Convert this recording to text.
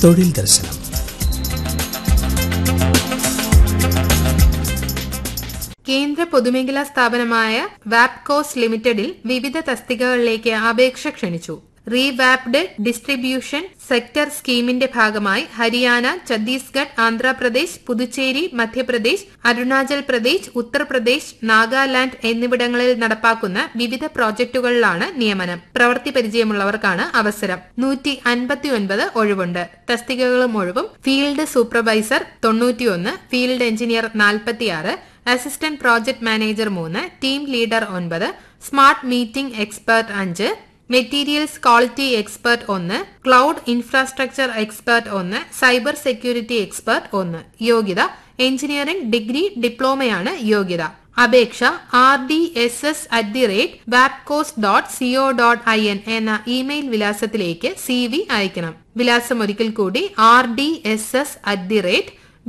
തൊഴിൽ ദർശനം കേന്ദ്ര പൊതുമേഖലാ സ്ഥാപനമായ വാപ്കോസ് ലിമിറ്റഡിൽ വിവിധ തസ്തികകളിലേക്ക് അപേക്ഷ ക്ഷണിച്ചു റീവാപ്ഡ് ഡിസ്ട്രിബ്യൂഷൻ സെക്ടർ സ്കീമിന്റെ ഭാഗമായി ഹരിയാന ഛത്തീസ്ഗഡ് ആന്ധ്രാപ്രദേശ് പുതുച്ചേരി മധ്യപ്രദേശ് അരുണാചൽ പ്രദേശ് ഉത്തർപ്രദേശ് നാഗാലാന്റ് എന്നിവിടങ്ങളിൽ നടപ്പാക്കുന്ന വിവിധ പ്രോജക്ടുകളിലാണ് നിയമനം പ്രവൃത്തി പരിചയമുള്ളവർക്കാണ് അവസരം നൂറ്റി അൻപത്തിയൊൻപത് ഒഴിവുണ്ട് തസ്തികകളും ഒഴിവും ഫീൽഡ് സൂപ്പർവൈസർ തൊണ്ണൂറ്റിയൊന്ന് ഫീൽഡ് എഞ്ചിനീയർ നാൽപ്പത്തിയാറ് അസിസ്റ്റന്റ് പ്രോജക്ട് മാനേജർ മൂന്ന് ടീം ലീഡർ ഒൻപത് സ്മാർട്ട് മീറ്റിംഗ് എക്സ്പെർട്ട് അഞ്ച് മെറ്റീരിയൽസ് ക്വാളിറ്റി എക്സ്പെർട്ട് ഒന്ന് ക്ലൗഡ് ഇൻഫ്രാസ്ട്രക്ചർ എക്സ്പെർട്ട് ഒന്ന് സൈബർ സെക്യൂരിറ്റി എക്സ്പെർട്ട് ഒന്ന് യോഗ്യത എഞ്ചിനീയറിംഗ് ഡിഗ്രി ഡിപ്ലോമയാണ് യോഗ്യത അപേക്ഷ R D S S at the rate വാപ്കോസ് dot CO dot I N എന്ന ഇമെയിൽ വിലാസത്തിലേക്ക് സി വി അയക്കണം വിലാസം ഒരിക്കൽ കൂടി R D S S at the rate